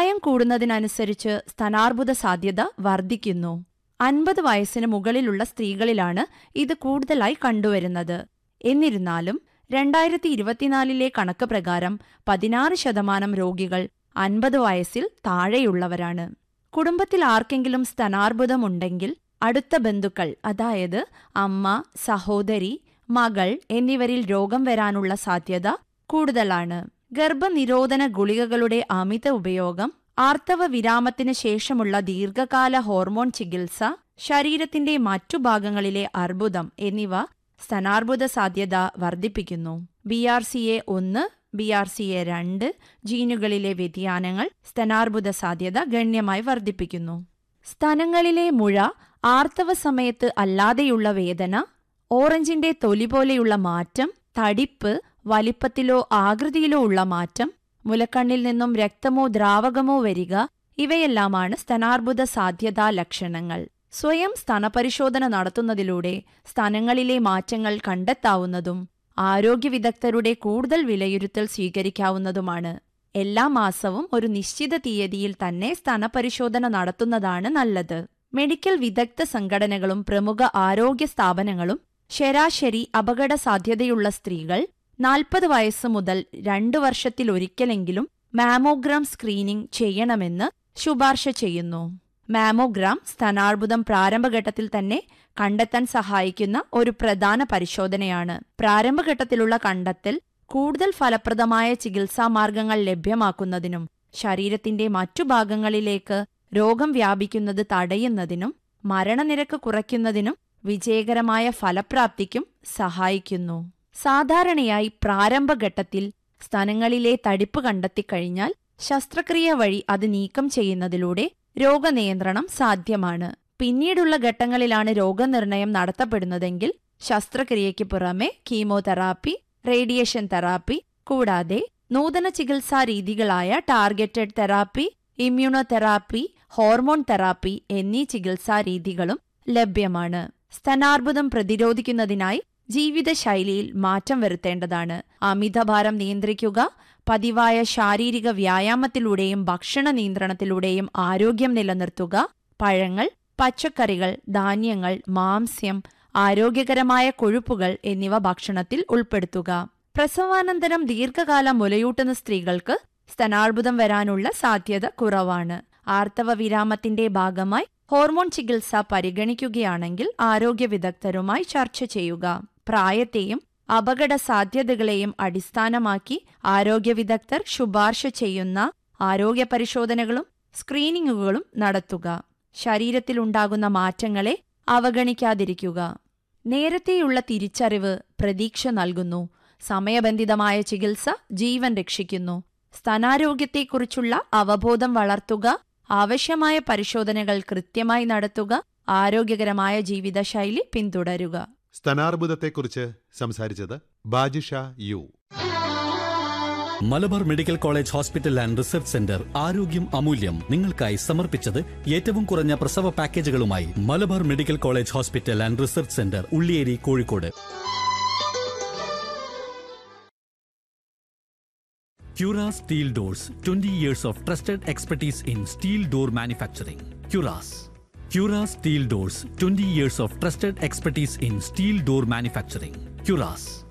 പ്രായം കൂടുന്നതിനനുസരിച്ച് സ്തനാർബുദ സാധ്യത വർദ്ധിക്കുന്നു അൻപത് വയസ്സിന് മുകളിലുള്ള സ്ത്രീകളിലാണ് ഇത് കൂടുതലായി കണ്ടുവരുന്നത് എന്നിരുന്നാലും രണ്ടായിരത്തി ഇരുപത്തിനാലിലെ കണക്ക് പ്രകാരം പതിനാറ് ശതമാനം രോഗികൾ അൻപത് വയസ്സിൽ താഴെയുള്ളവരാണ് കുടുംബത്തിൽ ആർക്കെങ്കിലും സ്തനാർബുദമുണ്ടെങ്കിൽ അടുത്ത ബന്ധുക്കൾ അതായത് അമ്മ സഹോദരി മകൾ എന്നിവരിൽ രോഗം വരാനുള്ള സാധ്യത കൂടുതലാണ് ഗർഭനിരോധന ഗുളികകളുടെ അമിത ഉപയോഗം ആർത്തവ വിരാമത്തിന് ശേഷമുള്ള ദീർഘകാല ഹോർമോൺ ചികിത്സ ശരീരത്തിന്റെ മറ്റു ഭാഗങ്ങളിലെ അർബുദം എന്നിവ സ്തനാർബുദ സാധ്യത വർദ്ധിപ്പിക്കുന്നു ബി ആർ സി എ ഒന്ന് ബി ആർ സി എ രണ്ട് ജീനുകളിലെ വ്യതിയാനങ്ങൾ സ്തനാർബുദ സാധ്യത ഗണ്യമായി വർദ്ധിപ്പിക്കുന്നു സ്തനങ്ങളിലെ മുഴ ആർത്തവ സമയത്ത് അല്ലാതെയുള്ള വേദന ഓറഞ്ചിന്റെ തൊലി പോലെയുള്ള മാറ്റം തടിപ്പ് വലിപ്പത്തിലോ ആകൃതിയിലോ ഉള്ള മാറ്റം മുലക്കണ്ണിൽ നിന്നും രക്തമോ ദ്രാവകമോ വരിക ഇവയെല്ലാമാണ് സ്തനാർബുദ സാധ്യതാ ലക്ഷണങ്ങൾ സ്വയം സ്തനപരിശോധന നടത്തുന്നതിലൂടെ സ്തനങ്ങളിലെ മാറ്റങ്ങൾ കണ്ടെത്താവുന്നതും ആരോഗ്യ വിദഗ്ധരുടെ കൂടുതൽ വിലയിരുത്തൽ സ്വീകരിക്കാവുന്നതുമാണ് എല്ലാ മാസവും ഒരു നിശ്ചിത തീയതിയിൽ തന്നെ സ്തനപരിശോധന നടത്തുന്നതാണ് നല്ലത് മെഡിക്കൽ വിദഗ്ധ സംഘടനകളും പ്രമുഖ ആരോഗ്യ സ്ഥാപനങ്ങളും ശരാശരി അപകട സാധ്യതയുള്ള സ്ത്രീകൾ നാൽപ്പത് വയസ്സ് മുതൽ രണ്ടു വർഷത്തിലൊരിക്കലെങ്കിലും മാമോഗ്രാം സ്ക്രീനിംഗ് ചെയ്യണമെന്ന് ശുപാർശ ചെയ്യുന്നു മാമോഗ്രാം സ്തനാർബുദം പ്രാരംഭഘട്ടത്തിൽ തന്നെ കണ്ടെത്താൻ സഹായിക്കുന്ന ഒരു പ്രധാന പരിശോധനയാണ് പ്രാരംഭഘട്ടത്തിലുള്ള കണ്ടെത്തൽ കൂടുതൽ ഫലപ്രദമായ ചികിത്സാ മാർഗങ്ങൾ ലഭ്യമാക്കുന്നതിനും ശരീരത്തിന്റെ മറ്റു ഭാഗങ്ങളിലേക്ക് രോഗം വ്യാപിക്കുന്നത് തടയുന്നതിനും മരണനിരക്ക് കുറയ്ക്കുന്നതിനും വിജയകരമായ ഫലപ്രാപ്തിക്കും സഹായിക്കുന്നു സാധാരണയായി പ്രാരംഭഘട്ടത്തിൽ സ്തനങ്ങളിലെ തടിപ്പ് കണ്ടെത്തിക്കഴിഞ്ഞാൽ ശസ്ത്രക്രിയ വഴി അത് നീക്കം ചെയ്യുന്നതിലൂടെ രോഗനിയന്ത്രണം സാധ്യമാണ് പിന്നീടുള്ള ഘട്ടങ്ങളിലാണ് രോഗനിർണയം നടത്തപ്പെടുന്നതെങ്കിൽ ശസ്ത്രക്രിയയ്ക്ക് പുറമെ കീമോതെറാപ്പി റേഡിയേഷൻ തെറാപ്പി കൂടാതെ നൂതന ചികിത്സാ രീതികളായ targeted therapy immunotherapy hormone therapy എന്നീ ചികിത്സാ രീതികളും ലഭ്യമാണ് സ്തനാർബുദം പ്രതിരോധിക്കുന്നതിനായി ജീവിതശൈലിയിൽ മാറ്റം വരുത്തേണ്ടതാണ് അമിതഭാരം നിയന്ത്രിക്കുക പതിവായ ശാരീരിക വ്യായാമത്തിലൂടെയും ഭക്ഷണ നിയന്ത്രണത്തിലൂടെയും ആരോഗ്യം നിലനിർത്തുക പഴങ്ങൾ പച്ചക്കറികൾ ധാന്യങ്ങൾ മാംസ്യം ആരോഗ്യകരമായ കൊഴുപ്പുകൾ എന്നിവ ഭക്ഷണത്തിൽ ഉൾപ്പെടുത്തുക പ്രസവാനന്തരം ദീർഘകാലം മുലയൂട്ടുന്ന സ്ത്രീകൾക്ക് സ്തനാർബുദം വരാനുള്ള സാധ്യത കുറവാണ് ആർത്തവ വിരാമത്തിന്റെ ഭാഗമായി ഹോർമോൺ ചികിത്സ പരിഗണിക്കുകയാണെങ്കിൽ ആരോഗ്യ വിദഗ്ധരുമായി ചർച്ച ചെയ്യുക പ്രായത്തെയും അപകട സാധ്യതകളെയും അടിസ്ഥാനമാക്കി ആരോഗ്യ വിദഗ്ധർ ശുപാർശ ചെയ്യുന്ന ആരോഗ്യ പരിശോധനകളും സ്ക്രീനിങ്ങുകളും നടത്തുക ശരീരത്തിലുണ്ടാകുന്ന മാറ്റങ്ങളെ അവഗണിക്കാതിരിക്കുക നേരത്തെയുള്ള തിരിച്ചറിവ് പ്രതീക്ഷ നൽകുന്നു സമയബന്ധിതമായ ചികിത്സ ജീവൻ രക്ഷിക്കുന്നു സ്തനാരോഗ്യത്തെക്കുറിച്ചുള്ള അവബോധം വളർത്തുക ആവശ്യമായ പരിശോധനകൾ കൃത്യമായി നടത്തുക ആരോഗ്യകരമായ ജീവിതശൈലി പിന്തുടരുക സ്തനാർബുദത്തെക്കുറിച്ച് സംസാരിച്ചത് Bajisha U Malabar medical college hospital and research centre ആരോഗ്യം അമൂല്യം നിങ്ങൾക്കായി സമർപ്പിച്ചത് ഏറ്റവും കുറഞ്ഞ പ്രസവ പാക്കേജുകളുമായി Malabar medical college hospital and research centre Ulliyeri Kozhikode Cura Steel Doors 20 years of trusted expertise in steel door manufacturing. Curas. Cura Steel Doors 20 years of trusted expertise in steel door manufacturing. Curas.